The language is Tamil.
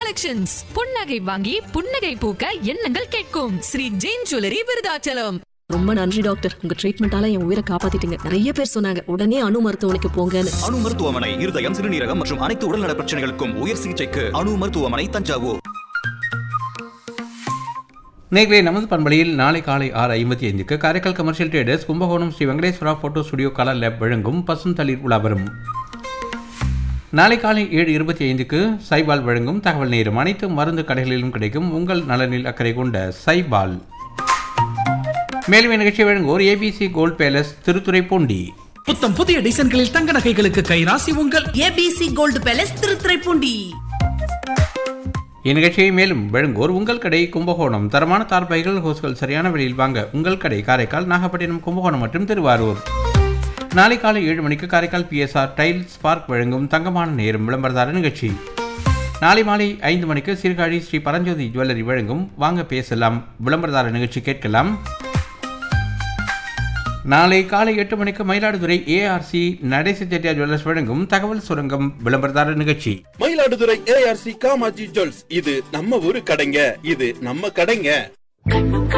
கலெக்ஷன்ஸ் புன்னகை வாங்கி புன்னகை பூக்க எண்ணங்கள் கேட்கும் ஸ்ரீ ஜெயின் ஜுவல்லரி விருதாச்சலம் ரொம்ப நன்றி டாக்டர் உங்க ட்ரீட்மெண்டால என் உயிரை காப்பாத்திட்டீங்க நிறைய பேர் சொன்னாங்க உடனே அணு மருத்துவமனைக்கு போங்கன்னு அணு மருத்துவமனை இருதயம் சிறுநீரகம் மற்றும் அனைத்து உடல்நல பிரச்சனைகளுக்கும் உயர் சிகிச்சைக்கு அணு மருத்துவமனை தஞ்சாவூர் நேர்களே நமது பண்பலையில் நாளை காலை ஆறு ஐம்பத்தி ஐந்துக்கு Karaikal commercial traders Kumbakonam Sri Venkateswara photo studio colour lab வழங்கும் பசும் தளிர் உலா வரும் நாளை காலை ஏழு இருபத்தி ஐந்துக்கு சைபால் வழங்கும் தகவல் நேரம் அனைத்து மருந்து கடைகளிலும் கிடைக்கும் உங்கள் நலனில் அக்கறை கொண்ட சைபால் மேலும் நிகழ்ச்சி வழங்குவோர் ஏபிசி கோல்ட் பேலஸ் திருத்துறைப்பூண்டி புத்தம் புதிய டிசைன்களில் தங்க நகைகளுக்கு கைராசி உங்கள் ஏபிசி கோல்டு பேலஸ் திருத்துறைப்பூண்டி இந்நிகழ்ச்சியை மேலும் வழங்குவோர் உங்கள் கடை கும்பகோணம் தரமான தார்பைகள் ஹோஸ்கள் சரியான விலையில் வாங்க உங்கள் கடை காரைக்கால் நாகப்பட்டினம் கும்பகோணம் மற்றும் திருவாரூர் நாளை காலை ஏழு மணிக்கு காரைக்கால் பிஎஸ்ஆர் டைல் ஸ்பார்க் வழங்கும் தங்கமான நேரம் விளம்பரதார நிகழ்ச்சி நாளை மாலை ஐந்து மணிக்கு சீர்காழி ஸ்ரீ பரஞ்சோதி ஜுவல்லரி வழங்கும் வாங்க பேசலாம் விளம்பரதார நிகழ்ச்சி கேட்கலாம் நாளை காலை எட்டு மணிக்கு மயிலாடுதுறை ஏஆர்சி நடேச செட்டியார் ஜுவல்லர்ஸ் வழங்கும் தகவல் சுரங்கம் விளம்பரதார நிகழ்ச்சி மயிலாடுதுறை ஏஆர்சி காமாஜி ஜுவல்ஸ் இது நம்ம ஊரு கடைங்க இது நம்ம கடைங்க கண்ணும்